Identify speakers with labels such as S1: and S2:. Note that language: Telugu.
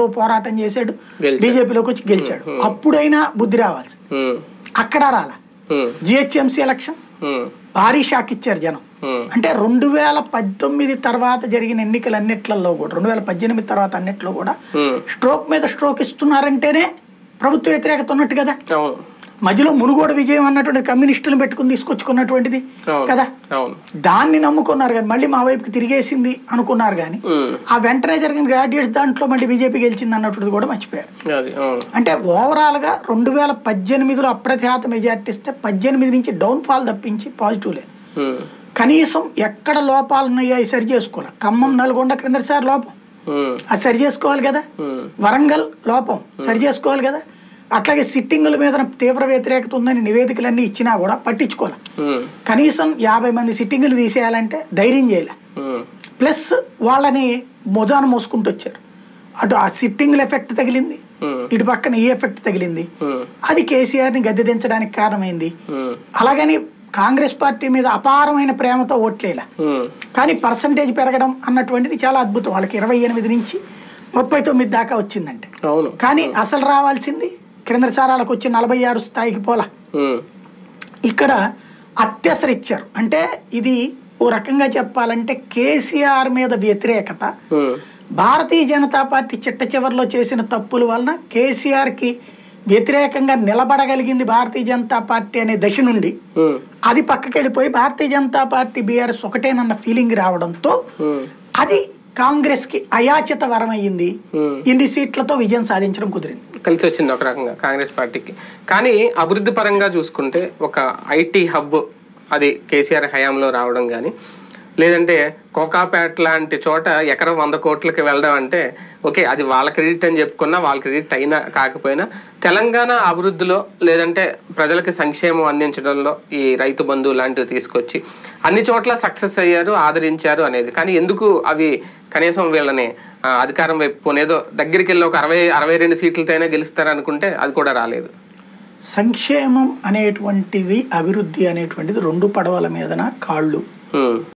S1: ఎప్పుడో పోరాటం చేశాడు
S2: గెలిచాడు.
S1: బీజేపీలోకి వచ్చి గెలిచాడు అప్పుడైనా బుద్ధి రావాల్సి
S2: ఉమ్,
S1: అక్కడ రాలా
S2: ఉమ్,
S1: జిహెచ్ఎంసీ ఎలక్షన్
S2: ఉమ్,
S1: భారీ షాక్ ఇచ్చారు జనం
S2: ఉమ్,
S1: అంటే రెండు వేల పద్దెనిమిది తర్వాత జరిగిన ఎన్నికలన్నిట్లలో కూడా రెండు వేల పద్దెనిమిది తర్వాత అన్నిట్లో కూడా
S2: ఉమ్.
S1: స్ట్రోక్ మీద స్ట్రోక్ ఇస్తున్నారంటేనే ప్రభుత్వ వ్యతిరేకత ఉన్నట్టు కదా
S2: అవును
S1: మధ్యలో మునుగోడు విజయం అన్నటువంటి కమ్యూనిస్టులను పెట్టుకుని తీసుకొచ్చుకున్నటువంటిది
S2: అవును
S1: కదా
S2: అవును
S1: దాన్ని నమ్ముకున్నారు కానీ మళ్ళీ మా వైపుకి తిరిగేసింది అనుకున్నారు కానీ
S2: ఉమ్,
S1: ఆ వెంటనే జరిగిన గ్రాడ్యుయేట్స్ దాంట్లో మళ్ళీ బీజేపీ గెలిచింది అన్నటువంటిది కూడా మర్చిపోయారు
S2: అది అవును
S1: అంటే ఓవరాల్గా రెండు వేల పద్దెనిమిదిలో అప్రతిహత మెజార్టీ ఇస్తే పద్దెనిమిది నుంచి డౌన్ ఫాల్ తప్పించి పాజిటివ్ లేదు
S2: ఉమ్,
S1: కనీసం ఎక్కడ లోపాలు ఉన్నాయో అవి సరి చేసుకోవాలి ఖమ్మం నల్గొండ క్రిందసారి లోపం
S2: ఉమ్,
S1: అది సరి చేసుకోవాలి కదా
S2: ఉమ్,
S1: వరంగల్ లోపం సరి చేసుకోవాలి కదా అట్లాగే సిట్టింగుల మీద తీవ్ర వ్యతిరేకత ఉందని నివేదికలన్నీ ఇచ్చినా కూడా పట్టించుకోవాలి
S2: ఉమ్,
S1: కనీసం యాభై మంది సిట్టింగులు తీసేయాలంటే ధైర్యం చేయలే
S2: ఉమ్,
S1: ప్లస్ వాళ్ళని మొజాను మోసుకుంటూ వచ్చారు అటు ఆ సిట్టింగుల ఎఫెక్ట్ తగిలింది
S2: ఉమ్,
S1: ఇటు పక్కన ఈ ఎఫెక్ట్ తగిలింది
S2: ఉమ్,
S1: అది కేసీఆర్ని గద్దె దించడానికి కారణమైంది
S2: ఉమ్,
S1: అలాగని కాంగ్రెస్ పార్టీ మీద అపారమైన ప్రేమతో ఓట్లేలా
S2: ఉమ్,
S1: కానీ పర్సంటేజ్ పెరగడం అన్నటువంటిది చాలా అద్భుతం వాళ్ళకి ఇరవై ఎనిమిది నుంచి ముప్పై తొమ్మిది దాకా వచ్చిందంటే
S2: అవును
S1: కానీ అసలు రావాల్సింది క్రిందసారాలకు వచ్చి నలభై ఆరు స్థాయికి పోలా
S2: ఉమ్,
S1: ఇక్కడ అత్యసర ఇచ్చారు అంటే ఇది ఓ రకంగా చెప్పాలంటే కేసీఆర్ మీద వ్యతిరేకత
S2: ఉమ్,
S1: భారతీయ జనతా పార్టీ చిట్ట చివరిలో చేసిన తప్పుల వలన కేసీఆర్కి వ్యతిరేకంగా నిలబడగలిగింది భారతీయ జనతా పార్టీ అనే దశ నుండి
S2: ఉమ్,
S1: అది పక్కకి వెళ్ళిపోయి భారతీయ జనతా పార్టీ బీఆర్ఎస్ ఒకటేనన్న ఫీలింగ్ రావడంతో
S2: ఉమ్,
S1: అది కాంగ్రెస్కి అయాచిత వరమయ్యింది
S2: ఉమ్.
S1: ఇన్ని సీట్లతో విజయం సాధించడం కుదిరింది
S2: కలిసి వచ్చింది ఒక రకంగా కాంగ్రెస్ పార్టీకి కానీ అభివృద్ధి పరంగా చూసుకుంటే ఒక ఐటీ హబ్ అది కేసీఆర్ హయాంలో రావడం కానీ లేదంటే కోకాపేట లాంటి చోట ఎకరం వంద కోట్లకి వెళ్ళడం అంటే ఓకే అది వాళ్ళ క్రెడిట్ అని చెప్పుకున్నా వాళ్ళ క్రెడిట్ అయినా కాకపోయినా తెలంగాణ అభివృద్ధిలో లేదంటే ప్రజలకి సంక్షేమం అందించడంలో ఈ రైతు బంధు లాంటివి తీసుకొచ్చి అన్ని చోట్ల సక్సెస్ అయ్యారు ఆదరించారు అనేది కానీ ఎందుకు అవి కనీసం వీళ్ళని ఆ, అధికారం వైపు పోనేదో దగ్గరికి వెళ్ళి ఒక అరవై అరవై రెండు సీట్లతోనే గెలుస్తారు అనుకుంటే అది కూడా రాలేదు
S1: సంక్షేమం అనేటువంటిది అభివృద్ధి అనేటువంటిది రెండు పడవల మీదన కాళ్ళు
S2: ఉమ్,